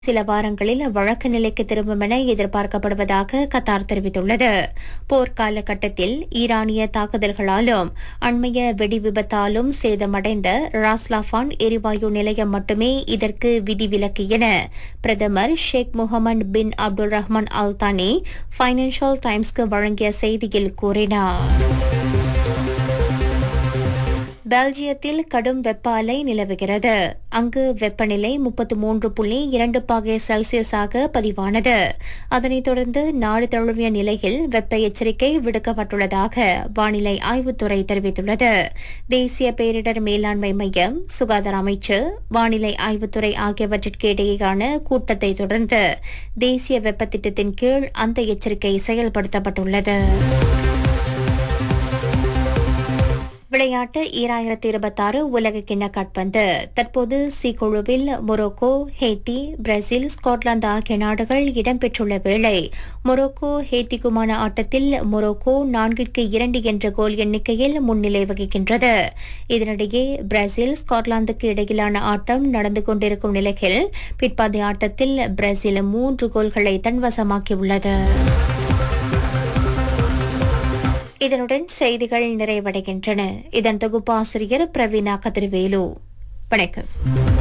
சில வாரங்களில் வழக்கு நிலைக்கு திரும்பும் என எதிர்பார்க்கப்படுவதாக கத்தார் தெரிவித்துள்ளது போர்க்கால கட்டத்தில் ஈரானிய தாக்குதல்களாலும் அண்மைய வெடி விபத்தாலும் சேதமடைந்த ராஸ்லாஃபான் எரிவாயு நிலையம் மட்டுமே இதற்கு விதிவிலக்கு என பிரதமர் Sheikh Mohammed bin Abdul Rahman Al Thani Financial டைம்ஸ்க்கு வழங்கிய செய்தியில் கூறினார் பெல்ஜியத்தில் கடும் வெப்ப அலை நிலவுகிறது அங்கு வெப்பநிலை முப்பத்து மூன்று புள்ளி இரண்டு பாகை செல்சியஸாக பதிவானது அதனைத் தொடர்ந்து நாடு தழுவிய நிலையில் வெப்ப எச்சரிக்கை விடுக்கப்பட்டுள்ளதாக வானிலை ஆய்வுத்துறை தெரிவித்துள்ளது தேசிய பேரிடர் மேலாண்மை மையம் சுகாதார அமைச்சு வானிலை ஆய்வுத்துறை ஆகியவற்றிற்கு இடையேயான கூட்டத்தை தொடர்ந்து தேசிய வெப்ப திட்டத்தின் கீழ் அந்த எச்சரிக்கை செயல்படுத்தப்பட்டுள்ளது விளையாட்டு ஈராயிரத்தி இருபத்தாறு உலக கிண்ண காட்பந்து தற்போது சி குழுவில் மொரோக்கோ ஹேத்தி பிரேசில் ஸ்காட்லாந்து ஆகிய நாடுகள் இடம்பெற்றுள்ள வேளை மொரோக்கோ ஹேத்திக்குமான ஆட்டத்தில் மொரோக்கோ நான்கிற்கு இரண்டு என்ற கோல் எண்ணிக்கையில் முன்னிலை வகிக்கின்றது இதனிடையே பிரேசில் ஸ்காட்லாந்துக்கு இடையிலான ஆட்டம் நடந்து கொண்டிருக்கும் நிலையில் பிற்பாதைய ஆட்டத்தில் பிரேசில் மூன்று கோல்களை தன்வசமாக்கியுள்ளது இதனுடன் செய்திகள் நிறைவடைகின்றன இதன் தொகுப்பாசிரியர் பிரவீனா கதிர்வேலு வணக்கம்